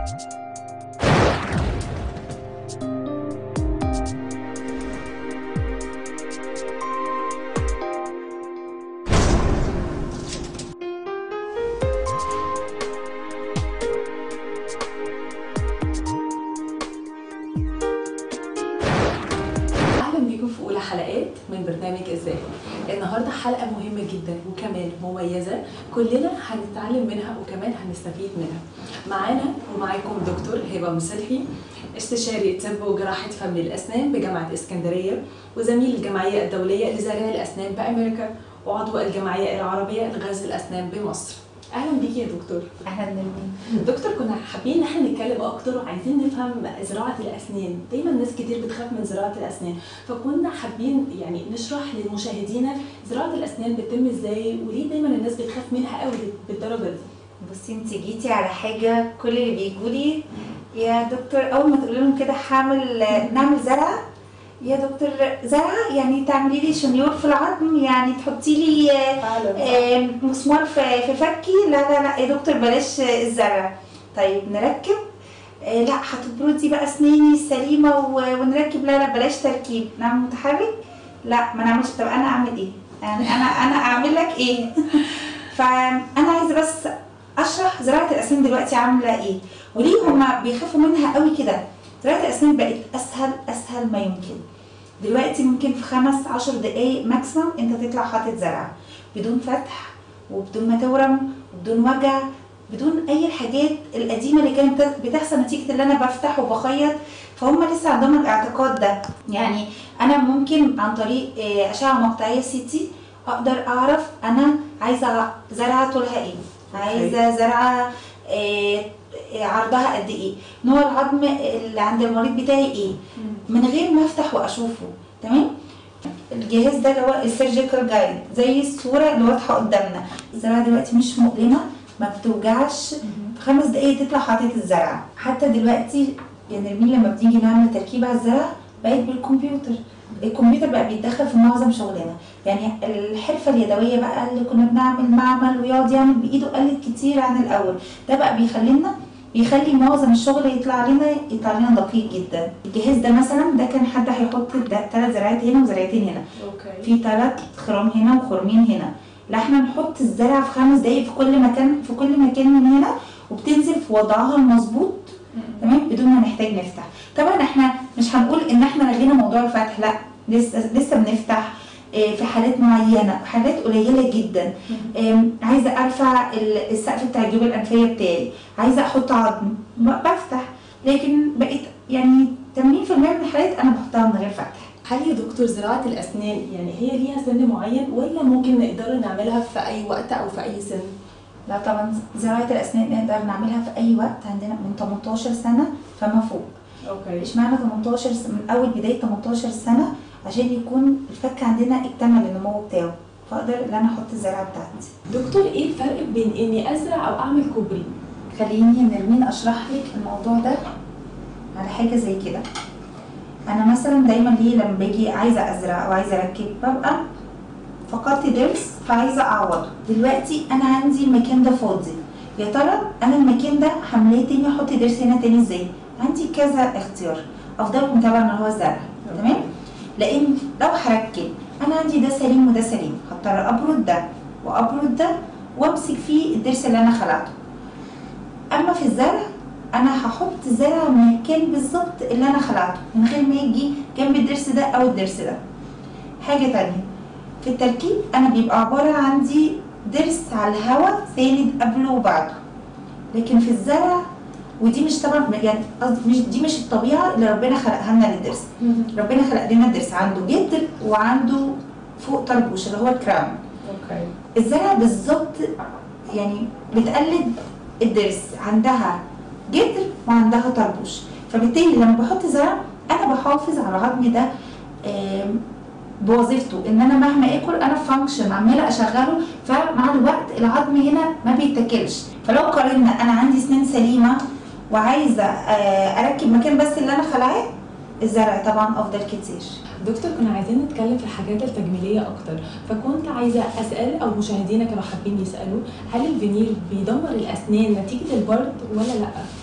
اهلا بيكم في اولى حلقات من برنامج ازاي النهارده حلقه مهمه جدا وكمان مميزه كلنا هنتعلم منها وكمان هنستفيد منها معانا ومعاكم دكتور هبه مصلحي استشاري طب وجراحه فم الاسنان بجامعه اسكندريه وزميل الجمعيه الدوليه لزراعي الاسنان بامريكا وعضو الجمعيه العربيه لغزل الاسنان بمصر اهلا بيكي يا دكتور اهلا نرمين دكتور كنا حابين ان احنا نتكلم اكتر وعايزين نفهم زراعه الاسنان دايما ناس كتير بتخاف من زراعه الاسنان فكنا حابين يعني نشرح لمشاهدينا زراعه الاسنان بتتم ازاي وليه دايما الناس بتخاف منها قوي بالدرجه دي بصي انت جيتي على حاجه كل اللي بيجوا لي يا دكتور اول ما تقولي لهم كده هعمل نعمل زرعه يا دكتور زرعه يعني تعملي لي شنيور في العظم يعني تحطي لي آه، مسمار في في فكي لا لا لا يا دكتور بلاش الزرع طيب نركب آه، لا هتبردي بقى اسناني السليمه و- ونركب لا لا بلاش تركيب نعمل متحرك لا ما نعملش طب انا اعمل ايه يعني انا انا اعمل لك ايه فانا عايزه بس اشرح زراعه الاسنان دلوقتي عامله ايه وليه هما بيخافوا منها قوي كده زراعه الاسنان بقت اسهل اسهل ما يمكن دلوقتي ممكن في خمس عشر دقايق ماكسيمم انت تطلع حاطط زرعه بدون فتح وبدون ما تورم وبدون وجع بدون اي الحاجات القديمه اللي كانت بت- بتحصل نتيجه اللي انا بفتح وبخيط فهم لسه عندهم الاعتقاد ده يعني انا ممكن عن طريق آه، اشعه مقطعيه سي تي اقدر اعرف انا عايزه زرعه طولها ايه عايزه زرعه آه، آه، عرضها قد ايه نوع العظم اللي عند المريض بتاعي ايه من غير ما افتح واشوفه تمام الجهاز ده اللي هو السيرجيكال جايد زي الصوره اللي واضحه قدامنا الزرعه دلوقتي مش مؤلمه ما بتوجعش في خمس دقايق تطلع حاطط الزرعه حتى دلوقتي يا نرمين لما بنيجي نعمل تركيب على الزرع بقت بالكمبيوتر الكمبيوتر بقى بيتدخل في معظم شغلنا يعني الحرفه اليدويه بقى اللي كنا بنعمل معمل ويقعد يعمل بايده قلت كتير عن الاول ده بقى بيخلينا بيخلي معظم الشغل يطلع لنا يطلع لنا دقيق جدا الجهاز ده مثلا ده كان حد هيحط ثلاث زراعات هنا وزراعتين هنا اوكي في ثلاث خرام هنا وخرمين هنا لا احنا نحط الزرع في خمس دقايق في كل مكان في كل مكان من هنا وبتنزل في وضعها المظبوط تمام بدون ما نحتاج نفتح طبعا احنا مش هنقول ان احنا لغينا موضوع الفتح لا لسه لسه بنفتح اه، في حالات معينه حالات قليله جدا ام، عايزه ارفع ال- السقف بتاع الجيوب الانفيه بتاعي عايزه احط عظم ب- بفتح لكن بقيت يعني 80% من الحالات انا بحطها من غير فتح هل يا دكتور زراعه الاسنان يعني هي ليها سن معين ولا ممكن نقدر نعملها في اي وقت او في اي سن لا طبعا زراعة الأسنان نقدر نعملها في أي وقت عندنا من 18 سنة فما فوق اوكي اشمعنى 18 س- من أول بداية 18 سنة عشان يكون الفك عندنا اكتمل النمو بتاعه فأقدر إن أنا أحط الزرعة بتاعتي دكتور ايه الفرق بين اني ازرع او اعمل كوبري خليني يا نرمين أشرح لك الموضوع ده على حاجة زي كده أنا مثلا دايما ليه لما باجي عايزة أزرع أو عايزة أركب ببقى فقدت ضرس فعايزة أعوضه دلوقتي أنا عندي المكان ده فاضي يا ترى أنا المكان ده حملاه تاني أحط ضرس هنا تاني إزاي عندي كذا اختيار أفضلهم طبعا اللي هو الزرع تمام لأن لو هركب أنا عندي ده سليم وده سليم هضطر أبرد ده وأبرد ده وأمسك فيه الضرس اللي أنا خلعته اما في الزرع انا هحط زرع مكان بالظبط اللي انا خلعته من غير ما يجي جنب الضرس ده او الضرس ده حاجه تانية في التركيب انا بيبقى عباره عندي ضرس على الهواء ساند قبله وبعده لكن في الزرع ودي مش طبعا يعني قصدي مش دي مش الطبيعه اللي ربنا خلقها لنا للضرس ربنا خلق لنا الضرس عنده جدر وعنده فوق طربوش اللي هو الكراون اوكي الزرع بالظبط يعني بتقلد الضرس عندها جدر وعندها طربوش فبالتالي لما بحط زرع انا بحافظ على العظم ده آم، بوظيفته ان انا مهما اكل انا فانكشن عماله اشغله فمع الوقت العظم هنا ما بيتاكلش فلو قارنا انا عندي سنين سليمه وعايزه آه، اركب مكان بس اللي انا خلعاه الزرع طبعا افضل كتير دكتور كنا عايزين نتكلم في الحاجات التجميليه اكتر فكنت عايزه اسال او مشاهدينا كانوا حابين يسالوا هل الفينيل بيدمر الاسنان نتيجه البرد ولا لا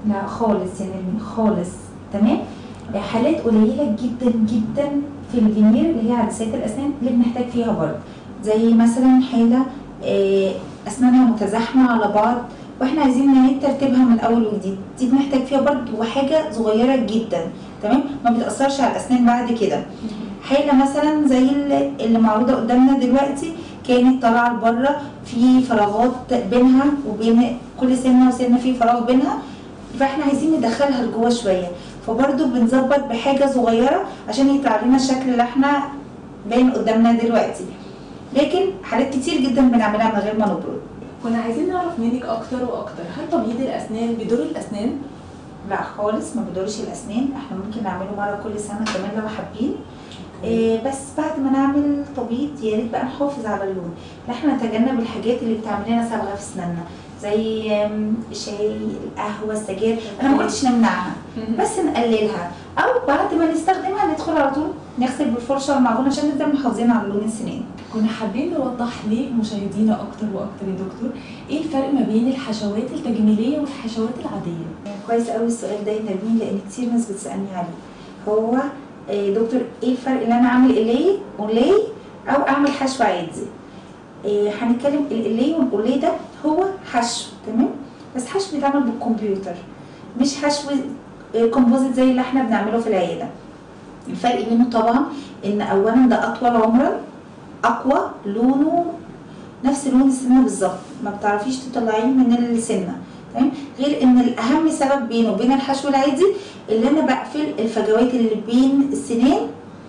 لا خالص يا نرمين خالص تمام حالات قليله جدا جدا في الفينير اللي هي عدسات الاسنان اللي بنحتاج فيها برضه زي مثلا حاله آه، اسنانها متزاحمه على بعض واحنا عايزين نعيد ترتيبها من اول وجديد دي بنحتاج فيها برضه وحاجه صغيره جدا تمام ما بتاثرش على الاسنان بعد كده حاله مثلا زي اللي اللي معروضه قدامنا دلوقتي كانت طالعه لبره في فراغات بينها وبين كل سنه وسنه في فراغ بينها فاحنا عايزين ندخلها لجوه شويه فبرضه بنظبط بحاجه صغيره عشان يطلع لنا الشكل اللي احنا باين قدامنا دلوقتي لكن حالات كتير جدا بنعملها من غير ما نبرد كنا عايزين نعرف منك اكتر واكتر هل تبييض الاسنان بيضر الاسنان لا خالص ما بيدورش الاسنان احنا ممكن نعمله مره كل سنه كمان لو حابين إيه بس بعد ما نعمل تبييض يا ريت بقى نحافظ على اللون لا احنا نتجنب الحاجات اللي بتعمل لنا صبغه في اسناننا زي آم، الشاي القهوه السجاير انا ما قلتش نمنعها بس نقللها او بعد ما نستخدمها ندخل على طول نغسل بالفرشه والمعجون عشان نفضل محافظين على لون السنان كنا حابين نوضح لمشاهدينا اكتر واكتر يا دكتور ايه الفرق ما بين الحشوات التجميليه والحشوات العاديه كويس قوي السؤال ده يا نرمين لان كتير ناس بتسالني عليه هو آه، دكتور ايه الفرق ان انا اعمل الاي اولاي او اعمل حشو عادي آه، هنتكلم الالاي والاولاي ده هو حشو تمام بس حشو بيتعمل بالكمبيوتر مش حشو آه، كومبوزيت زي اللي احنا بنعمله في العياده الفرق بينه طبعا ان اولا ده اطول عمرا اقوى لونه نفس لون السنه بالظبط ما بتعرفيش تطلعيه من السنه تمام غير ان الاهم سبب بينه وبين الحشو العادي اللي انا بقفل الفجوات اللي بين السنان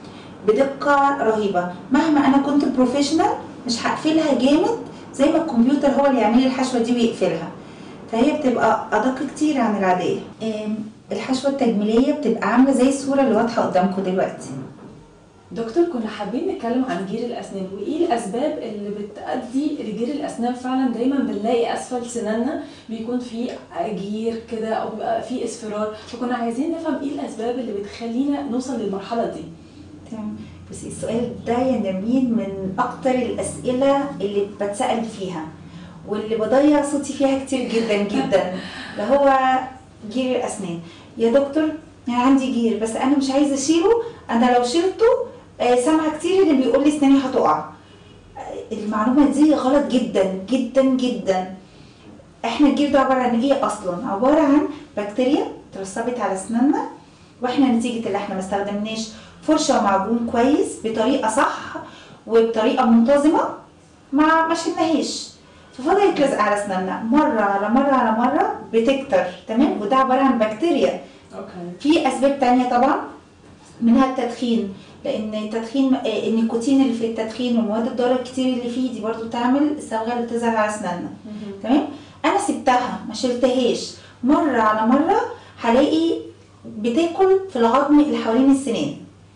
بدقه رهيبه مهما انا كنت بروفيشنال مش هقفلها جامد زي ما الكمبيوتر هو اللي يعمل لي الحشوه دي ويقفلها فهي بتبقى ادق كتير عن العاديه آم، الحشوه التجميليه بتبقى عامله زي الصوره اللي واضحه قدامكم دلوقتي دكتور كنا حابين نتكلم عن جير الاسنان وايه الاسباب اللي بتؤدي لجير الاسنان فعلا دايما بنلاقي اسفل سناننا بيكون في جير كده او بيبقى في اصفرار فكنا عايزين نفهم ايه الاسباب اللي بتخلينا نوصل للمرحله دي تمام بس السؤال ده يا نرمين من اكتر الاسئله اللي بتسال فيها واللي بضيع صوتي فيها كتير جدا جدا اللي هو جير الاسنان يا دكتور انا عندي جير بس انا مش عايزه اشيله انا لو شلته آه، سامعه كتير اللي بيقول لي اسناني هتقع آه، المعلومه دي غلط جدا جدا جدا احنا الجير ده عباره عن ايه اصلا عباره عن بكتيريا اترسبت على اسناننا واحنا نتيجه اللي احنا ما استخدمناش فرشه ومعجون كويس بطريقه صح وبطريقه منتظمه ما ما شلناهاش ففضلت لازقه على اسناننا مره على مره على مره بتكتر تمام وده عباره عن بكتيريا اوكي في اسباب تانية طبعا منها التدخين لان التدخين آه، النيكوتين اللي في التدخين والمواد الضاره الكتير اللي فيه دي برضو تعمل الصبغه اللي بتظهر على اسناننا تمام انا سبتها ما شلتهاش مره على مره هلاقي بتاكل في العظم اللي حوالين السنان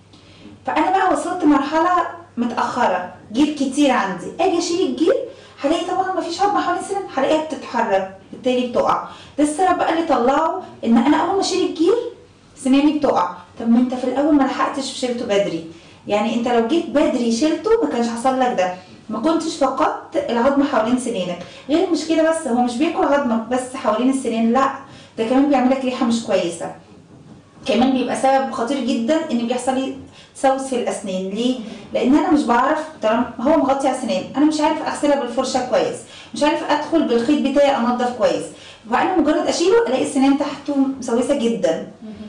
فانا بقى وصلت مرحله متاخره جير كتير عندي اجي اشيل الجير هلاقي طبعا ما فيش عظم حوالين السنان هلاقيها بتتحرك بالتالي بتقع ده السبب بقى اللي طلعه ان انا اول ما اشيل الجير سناني بتقع طب ما انت في الاول ما لحقتش وشلته بدري يعني انت لو جيت بدري شلته ما كانش حصل لك ده ما كنتش فقدت العظم حوالين سنانك غير المشكله بس هو مش بياكل عظمك بس حوالين السنان لا ده كمان بيعمل لك ريحه مش كويسه كمان بيبقى سبب خطير جدا ان بيحصل لي تسوس في الاسنان ليه لان انا مش بعرف طالما هو مغطي على السنان انا مش عارف اغسلها بالفرشه كويس مش عارف ادخل بالخيط بتاعي انضف كويس فانا مجرد اشيله الاقي السنان تحته مسوسه جدا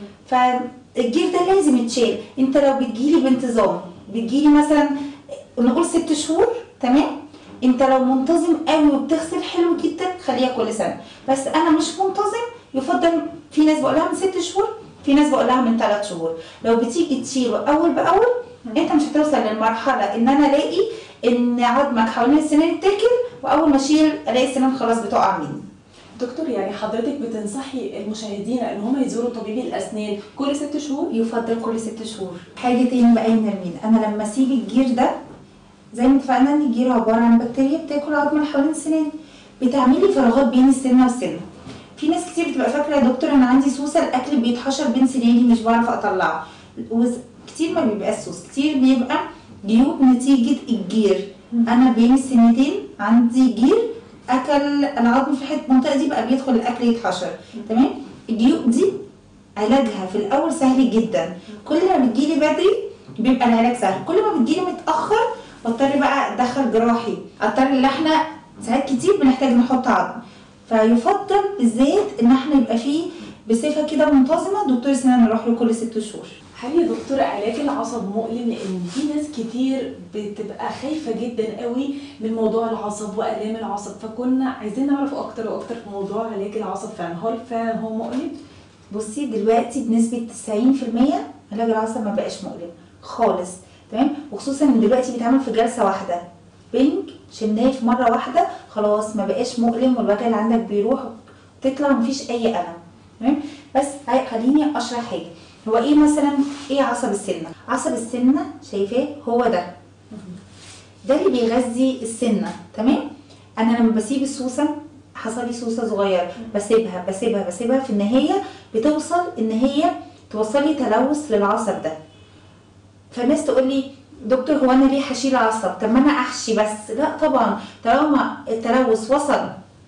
فالجير ده لازم يتشال انت لو بتجيلي بانتظام بتجيلي مثلا نقول ست شهور تمام انت لو منتظم قوي وبتغسل حلو جدا خليها كل سنه بس انا مش منتظم يفضل في ناس بقولها من ست شهور في ناس بقولها من ثلاث شهور لو بتيجي تشيله اول باول انت مش هتوصل للمرحله ان انا الاقي ان عظمك حوالين السنان اتاكل واول ما اشيل الاقي السنان خلاص بتقع مني دكتور يعني حضرتك بتنصحي المشاهدين ان هم يزوروا طبيب الاسنان كل ست شهور يفضل كل ست شهور حاجه تاني بقى يا نرمين انا لما اسيب الجير ده زي ما اتفقنا ان الجير عباره عن بكتيريا بتاكل عظم اللي حوالين السنان بتعملي فراغات بين السنه والسنه في ناس كتير بتبقى فاكره يا دكتور انا عندي سوسه الاكل بيتحشر بين سناني مش بعرف اطلعه وز- كتير ما بيبقاش سوس كتير بيبقى جيوب نتيجه الجير انا بين السنتين عندي جير اكل العظم في الحته المنطقه دي بقى بيدخل الاكل يتحشر تمام الجيوب دي علاجها في الاول سهل جدا كل ما بتجيلي بدري بيبقى العلاج سهل كل ما بتجيلي متاخر بضطر بقى ادخل جراحي اضطر ان احنا ساعات كتير بنحتاج نحط عظم فيفضل بالذات ان احنا يبقى فيه بصفه كده منتظمه دكتور اسنان نروح له كل ست شهور هل يا دكتور علاج العصب مؤلم لان في ناس كتير بتبقى خايفه جدا قوي من موضوع العصب والام العصب فكنا عايزين نعرف اكتر واكتر في موضوع علاج العصب فعلا هل فعلا هو مؤلم؟ بصي دلوقتي بنسبة 90% علاج العصب ما بقاش مؤلم خالص تمام وخصوصا ان دلوقتي بيتعمل في جلسة واحدة بنج شلناه في مرة واحدة خلاص ما بقاش مؤلم والوجع اللي عندك بيروح تطلع مفيش اي ألم تمام بس هاي- خليني اشرح حاجة هو ايه مثلا ايه عصب السنة عصب السنة شايفاه هو ده ده اللي بيغذي السنه تمام انا لما بسيب السوسه حصل لي سوسه صغيره بسيبها بسيبها بسيبها في النهايه بتوصل ان هي توصل لي تلوث للعصب ده فالناس تقول لي دكتور هو انا ليه هشيل عصب طب ما انا احشي بس لا طبعا طالما التلوث وصل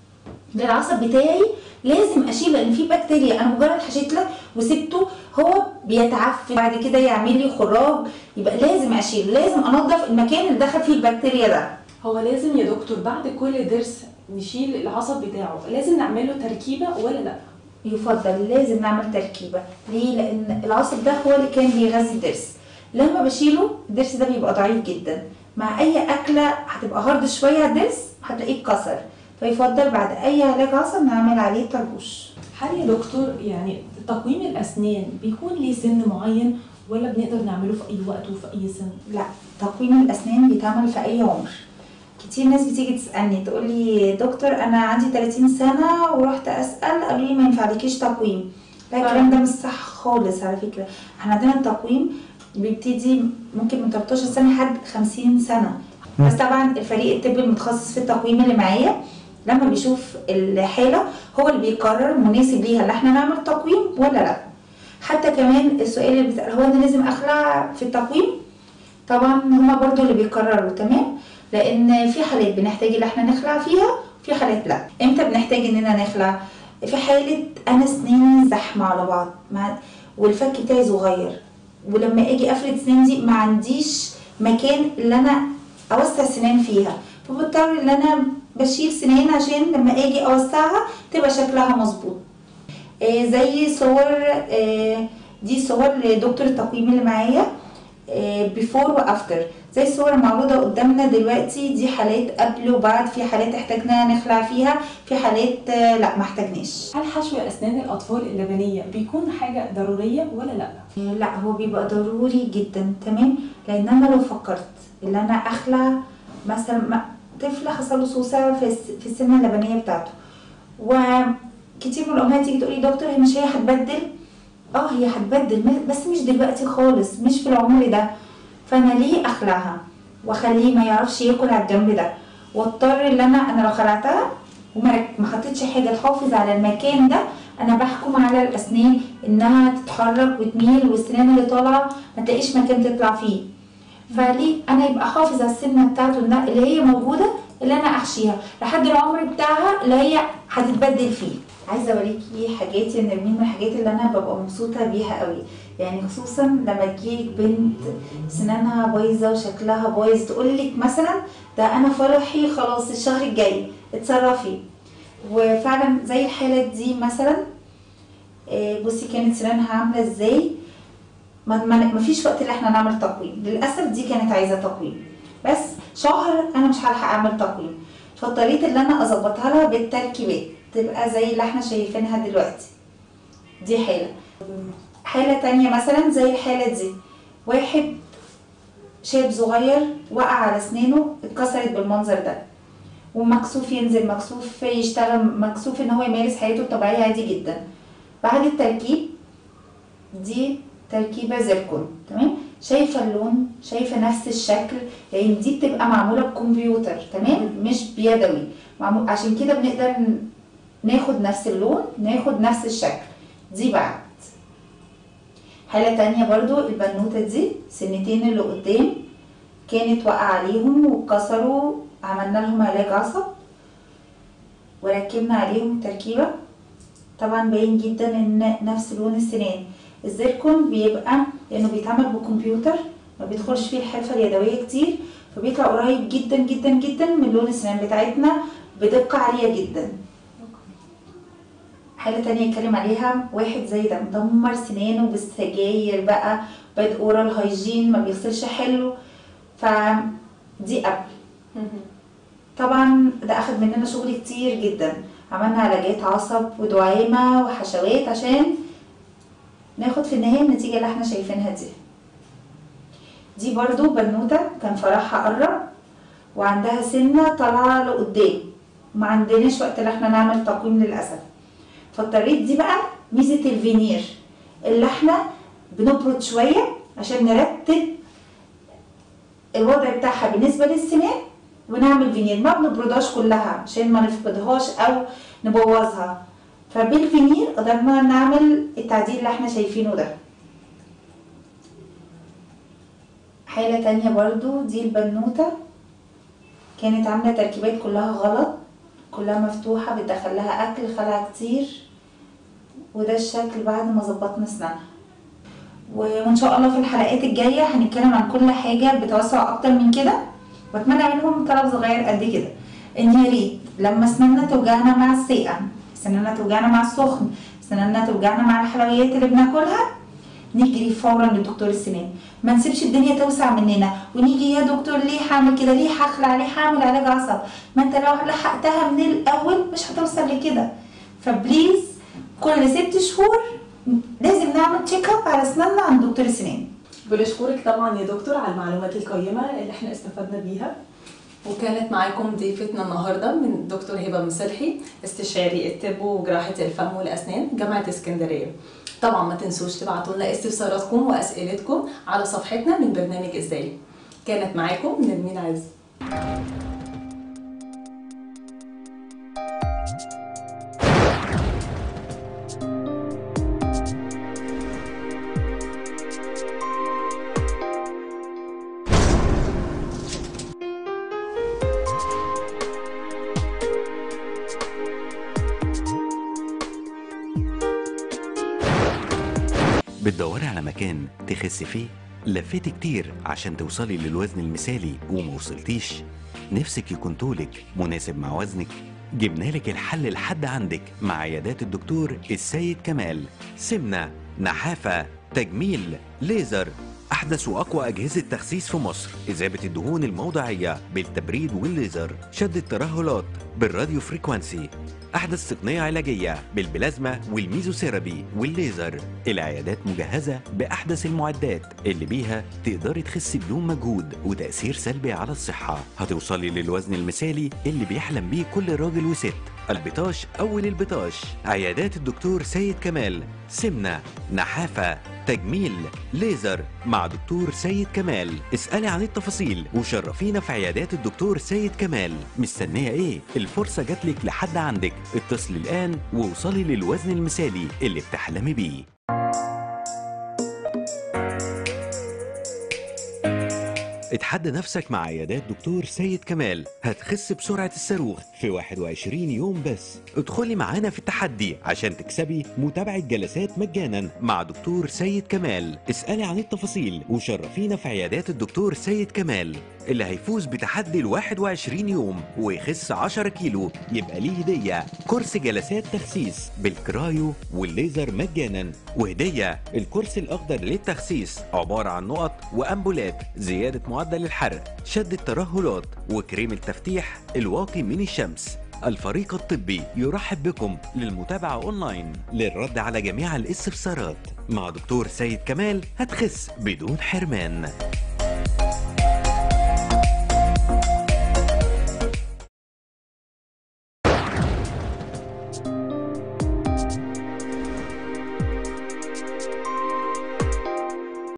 للعصب بتاعي لازم اشيل لان في بكتيريا انا مجرد حشيت لك وسبته هو بيتعفن بعد كده يعمل لي خراج يبقى لازم اشيل لازم انظف المكان اللي دخل فيه البكتيريا ده هو لازم يا دكتور بعد كل ضرس نشيل العصب بتاعه لازم نعمل له تركيبه ولا لا؟ يفضل لازم نعمل تركيبه ليه لان العصب ده هو اللي كان بيغذي الضرس لما بشيله الضرس ده بيبقى ضعيف جدا مع اي اكله هتبقى هارد شويه على الضرس هتلاقيه اتكسر فيفضل بعد اي علاج عصب نعمل عليه طربوش هل يا دكتور يعني تقويم الاسنان بيكون ليه سن معين ولا بنقدر نعمله في اي وقت وفي اي سن؟ لا تقويم الاسنان بيتعمل في اي عمر كتير ناس بتيجي تسالني تقول لي دكتور انا عندي 30 سنه ورحت اسال قالوا لي ما ينفعلكيش تقويم لا الكلام ده مش صح خالص على فكره احنا عندنا التقويم بيبتدي ممكن من 13 سنه لحد 50 سنه بس طبعا الفريق الطبي المتخصص في التقويم اللي معايا لما بيشوف الحاله هو اللي بيقرر مناسب ليها اللي احنا نعمل تقويم ولا لا حتى كمان السؤال اللي بيسال هو انا لازم اخلع في التقويم طبعا هما برضو اللي بيقرروا تمام لان في حالات بنحتاج ان احنا نخلع فيها في حالات لا امتى بنحتاج اننا نخلع في حاله انا اسناني زحمه على بعض مع والفك بتاعي صغير ولما اجي افرد اسنان دي ما عنديش مكان اللي انا اوسع سنان فيها فبضطر ان انا بشيل سنان عشان لما اجي اوسعها تبقى شكلها مظبوط آه زي صور آه دي صور لدكتور التقويم اللي معايا بيفور وافتر زي الصور المعروضه قدامنا دلوقتي دي حالات قبل وبعد في حالات احتاجنا نخلع فيها في حالات آه لا ما احتاجناش هل حشو اسنان الاطفال اللبنيه بيكون حاجه ضروريه ولا لا؟ آه لا هو بيبقى ضروري جدا تمام لان انا لو فكرت ان انا اخلع مثلا ما- طفل حصل له سوسه في الس- في السنه اللبنيه بتاعته وكتير من الامهات تيجي تقولي دكتور هي مش هي هتبدل اه هي هتبدل م- بس مش دلوقتي خالص مش في العمر ده فانا ليه اخلعها واخليه ما يعرفش ياكل على الجنب ده واضطر ان انا انا لو خلعتها وما رك- ما حطيتش حاجه تحافظ على المكان ده انا بحكم على الاسنان انها تتحرك وتميل والسنان اللي طالعه ما تلاقيش مكان تطلع فيه فليه انا يبقى حافظ على السنه بتاعته إنها- اللي هي موجوده اللي انا احشيها لحد العمر بتاعها اللي هي هتتبدل فيه عايزه اوريكي حاجات يا نرمين من الحاجات اللي انا ببقى مبسوطه بيها قوي يعني خصوصا لما تجيلك بنت سنانها بايظه وشكلها بايظ تقول لك مثلا ده انا فرحي خلاص الشهر الجاي اتصرفي وفعلا زي الحاله دي مثلا آه، بصي كانت سنانها عامله ازاي ما ما ما فيش وقت اللي احنا نعمل تقويم للاسف دي كانت عايزه تقويم بس شهر انا مش هلحق اعمل تقويم فاضطريت ان انا اظبطها لها بالتركيبات تبقى زي اللي احنا شايفينها دلوقتي دي حاله حاله تانية مثلا زي الحاله دي واحد شاب صغير وقع على اسنانه اتكسرت بالمنظر ده ومكسوف ينزل مكسوف يشتغل مكسوف ان هو يمارس حياته الطبيعيه عادي جدا بعد التركيب دي تركيبه زيركون تمام شايفه اللون شايفه نفس الشكل لان دي بتبقى معموله بكمبيوتر تمام مش بيدوي معمول عشان كده بنقدر ن- ناخد نفس اللون ناخد نفس الشكل دي بعد حالة تانية برضو البنوتة دي سنتين اللي قدام كانت واقعة عليهم واتكسروا عملنا لهم علاج عصب وركبنا عليهم تركيبة طبعا باين جدا ان نفس لون السنان الزيركون بيبقى لانه بيتعمل بالكمبيوتر ما بيدخلش فيه الحرفة اليدوية كتير فبيطلع قريب جدا جدا جدا من لون السنان بتاعتنا بدقة عالية جدا حالة تانية اتكلم عليها واحد زي ده مدمر سنانه بالسجاير بقى باد اورال هايجين ما بيغسلش حلو فدي قبل طبعا ده اخد مننا شغل كتير جدا عملنا علاجات عصب ودعامة وحشوات عشان ناخد في النهاية النتيجة اللي احنا شايفينها دي دي برضو بنوتة كان فرحها قرب وعندها سنة طالعة لقدام ما عندناش وقت ان احنا نعمل تقويم للأسف فاضطريت دي بقى ميزة الفينير اللي احنا بنبرد شوية عشان نرتب الوضع بتاعها بالنسبة للسنان ونعمل فينير ما بنبردهاش كلها عشان ما نفقدهاش او نبوظها فبالفينير قدرنا نعمل التعديل اللي احنا شايفينه ده حالة تانية برضو دي البنوتة كانت عاملة تركيبات كلها غلط كلها مفتوحة بتدخل لها أكل خلع كتير وده الشكل بعد ما ظبطنا اسنانها وان شاء الله في الحلقات الجايه هنتكلم عن كل حاجه بتوسع اكتر من كده واتمنى منهم طلب صغير قد كده ان يا ريت لما اسناننا توجعنا مع السقه سناننا توجعنا مع السخن سناننا توجعنا مع الحلويات اللي بناكلها نجري فورا لدكتور السنان ما نسيبش الدنيا توسع مننا ونيجي يا دكتور ليه هعمل كده ليه هخلع ليه هعمل علاج عصب ما انت لو لحقتها من الاول مش هتوصل لكده فبليز كل ست شهور لازم نعمل تشيك اب على اسناننا عند دكتور السنان بنشكرك طبعا يا دكتور على المعلومات القيمة اللي احنا استفدنا بيها وكانت معاكم ضيفتنا النهارده من دكتور هبه مصلحي استشاري الطب وجراحه الفم والاسنان جامعه اسكندريه طبعا ما تنسوش تبعتوا لنا استفساراتكم واسئلتكم على صفحتنا من برنامج ازاي كانت معاكم نرمين عز بتدوري على مكان تخسي فيه لفيتي كتير عشان توصلي للوزن المثالي وما وصلتيش نفسك يكون طولك مناسب مع وزنك جبنا لك الحل لحد عندك مع عيادات الدكتور السيد كمال سمنة نحافة تجميل ليزر أحدث وأقوى أجهزة تخسيس في مصر إذابة الدهون الموضعية بالتبريد والليزر شد الترهلات بالراديو فريكوانسي أحدث تقنية علاجية بالبلازما والميزوثيرابي والليزر العيادات مجهزة بأحدث المعدات اللي بيها تقدري تخسي بدون مجهود وتأثير سلبي على الصحة هتوصلي للوزن المثالي اللي بيحلم بيه كل راجل وست البطاش أول البطاش عيادات الدكتور سيد كمال سمنة نحافة تجميل ليزر مع دكتور سيد كمال اسألي عن التفاصيل وشرفينا في عيادات الدكتور سيد كمال مستنية ايه الفرصة جاتلك لحد عندك اتصلي الآن ووصلي للوزن المثالي اللي بتحلمي بيه اتحدى نفسك مع عيادات دكتور سيد كمال هتخس بسرعة الصاروخ في 21 يوم بس ادخلي معانا في التحدي عشان تكسبي متابعة جلسات مجانا مع دكتور سيد كمال اسألي عن التفاصيل وشرفينا في عيادات الدكتور سيد كمال اللي هيفوز بتحدي ال 21 يوم ويخس 10 كيلو يبقى ليه هدية كورس جلسات تخسيس بالكرايو والليزر مجانا وهدية الكورس الأخضر للتخسيس عبارة عن نقط وأمبولات زيادة معدل الحرق شد الترهلات وكريم التفتيح الواقي من الشمس الفريق الطبي يرحب بكم للمتابعة أونلاين للرد على جميع الاستفسارات مع دكتور سيد كمال هتخس بدون حرمان